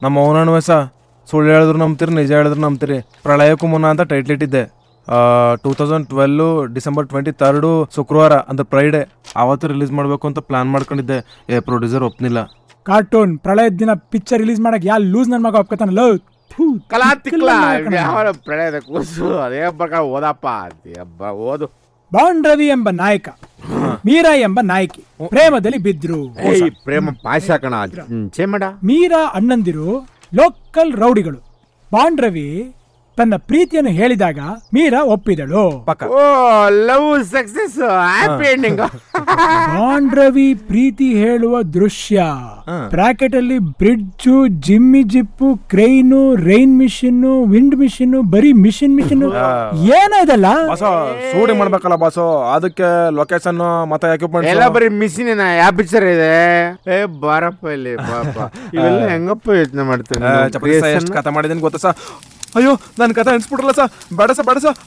ನಮ್ಮ ಅವನಣ್ಣ ಸ ಸುಳ್ಳು ಹೇಳಿದ್ರು ನಂಬ್ತೀರಿ ನಿಜ ಹೇಳಿದ್ರು ನಂಬ್ತೀರಿ ಪ್ರಳಯಕ್ಕೂ ಮುನ್ನ ಅಂತ ಟೈಟ್ಲ್ ಇಟ್ಟಿದ್ದೆ two thousand twelve December twenty third ಶುಕ್ರವಾರ ಅಂದ್ರೆ ಫ್ರೈಡೆ ಆವತ್ತು ರಿಲೀಸ್ ಮಾಡಬೇಕು ಅಂತ ಪ್ಲಾನ್ ಮಾಡ್ಕೊಂಡಿದ್ದೆ ಏ ಪ್ರೊಡ್ಯೂಸರ್ ಒಪ್ನಿಲ್ಲ ಕಾರ್ಟೂನ್ ಪ್ರಳಯದ ದಿನ ಪಿಕ್ಚರ್ ರಿಲೀಸ್ ಮಾಡಕ್ ಯಾ ಲೂಸ್ ನನ್ ಮಗ ಒಪ್ಕೊತಾನ ಲವ್ ಕಲಾ ತಿಕ್ಲ ಯಾವ ಪ್ರಣಯದ ಕೂಸು ಅದೇ ಪ್ರಕಾರ ಓದಪ್ಪ ಅಬ್ಬ ಓದು ಬಾಂಡ್ ರವಿ ಎಂಬ ನಾಯಕ ಮೀರಾ ಎಂಬ ನಾಯಕಿ ಪ್ರೇಮದಲ್ಲಿ ಬಿದ್ರು ಏಯ್ ಪ್ರೇಮ ಪಾಯಸ ಕಣ ಚೇಮಡ ಮೀರಾ ಅಣ್ಣಂದಿರು ಲೋಕಲ್ ರೌಡಿಗಳು ಬಾಂಡ್ ರವಿ ತನ್ನ ಪ್ರೀತಿಯನ್ನು ಹೇಳಿದಾಗ ಮೀರಾ ಒಪ್ಪಿದಳು ಪಕ್ಕ ಓ love success happy ending bond Ravi ಪ್ರೀತಿ ಹೇಳುವ ದೃಶ್ಯ ಹಾ. ಬ್ರಾಕೆಟ್ ಅಲ್ಲಿ bridge jimmy jib crane rain machine wind machine ಬರೀ ಮಿಷಿನ್ ಮಿಷಿನ್ ಏನ ಇದಲ್ಲ ಬಾಸ ಶೂಟಿಂಗ್ ಮಾಡ್ಬೇಕಲ್ಲ ಬಾಸು ಅದಕ್ಕೆ ಲೊಕೇಶನ್ ಮತ್ತೆ ಎಲ್ಲ ಎಕ್ವಿಪ್ಮೆಂಟ್ ಬರೀ ಮಿಸ್ಸಿನ ಯಾವ ಪಿಕ್ಚರ್ ಇದೆ ಏ ಬಾರಪ್ಪ ಇಲ್ಲಿ ಪಾಪ ಇವೆಲ್ಲ ಹೆಂಗಪ್ಪ ಯೋಚನೆ ಮಾಡ್ತಾರೆ ಚಪಾತಿ ಎಷ್ಟು ಕತೆ ಮಾಡಿದ್ದೀನಿ ಗೊತ್ತಾ ಸ ಅಯ್ಯೋ ನನ್ನ ಕತೆ ಅನ್ಸ್ಬಿಟ್ರಲ್ಲ ಸ ಬೇಡ ಸ ಬೇಡ ಸ